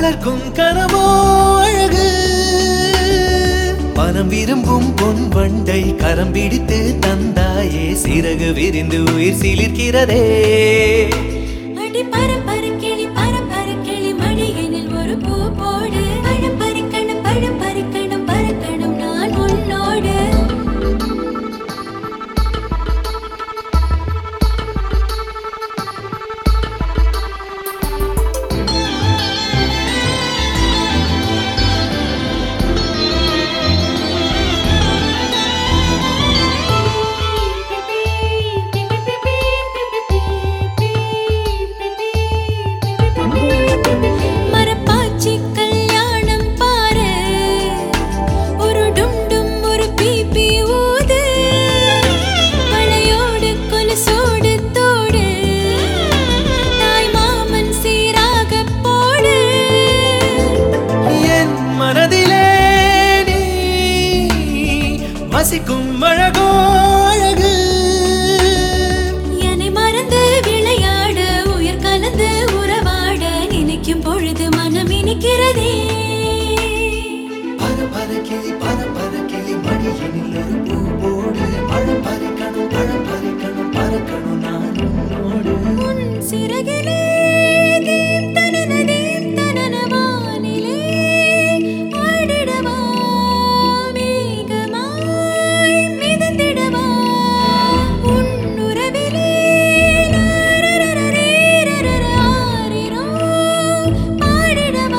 வளர்க்கும் கனவோ அழகு மனம் விரும்பும் பொன் வண்டை கரம் பிடித்து தந்தாயே சிறகு விரிந்து உயிர் சிலிர்க்கிறதே அடி பரப்பர கிளி பரப்பர கிளி மடியனில் ஒரு பூ போடு பழம் பறிக்கணும் பழம் பறிக்கணும் பறக்கணும் நான் உன்னோடு மரப்பாச்சி கல்யாணம் பாரு ஒரு டும் டும் ஒரு பீப்பி ஊது வளையோடு கொலுசோடு தோடு தாய் மாமன் சீராக போடு என் மனதிலே நீ வசிக்கும் அழகோ அழகு என்னை மறந்து விளையாட உயிர் கலந்து உறவாட நினைக்கும் பொழுது மனம் இனிக்கிறதே பர பர கிளி பர பர கிளி மடியனில் ஒரு பூ போடு பழம் பறிக்கணும் பழம் பறிக்கணும் பறக்கணும் நான் உன்னோடு உன் சிறகிலே தீம் தனன தீம் தனன வானிலே ஆடிடவா மேகமாய் மிதந்திடவா உன் உறவிலே ரரரரரரரரர ஆரிரோ பாடிடவா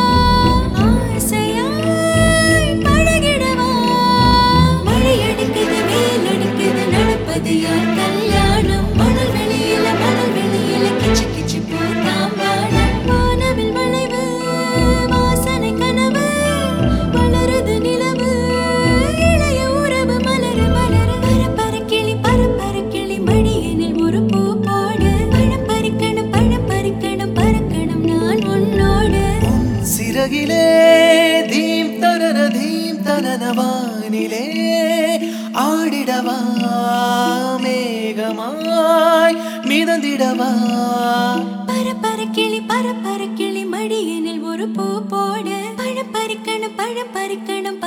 ஆசையாய் பழகிடவா மழை அடிக்குது வெயில் அடிக்குது நடப்பது யார் கல்யாணம் மணல் வெளியில மணல் வெளியில கிச்சு கிச்சு பூத்தாம்பாடம் வானவில் வளைவு வாசனை கனவு வளருது நிலவு இளைய உறவு மலரு மலரு பரப்பர கிளி பரப்பர கிளி மடியனில் ஒரு பூ போடு பழம் பறிக்கணும் பழம் பறிக்கணும் பறக்கணும் நான் உன்னோடு உன் சிறகிலே தீம் தனன தீம் தனன வானிலே ஆடிடவா மேகமாய் மிதந்திடவா பரப்பர கிளி பரப்பர கிளி மடியனில் ஒரு பூ போடு பழம் பறிக்கணும் பழம் பறிக்கணும்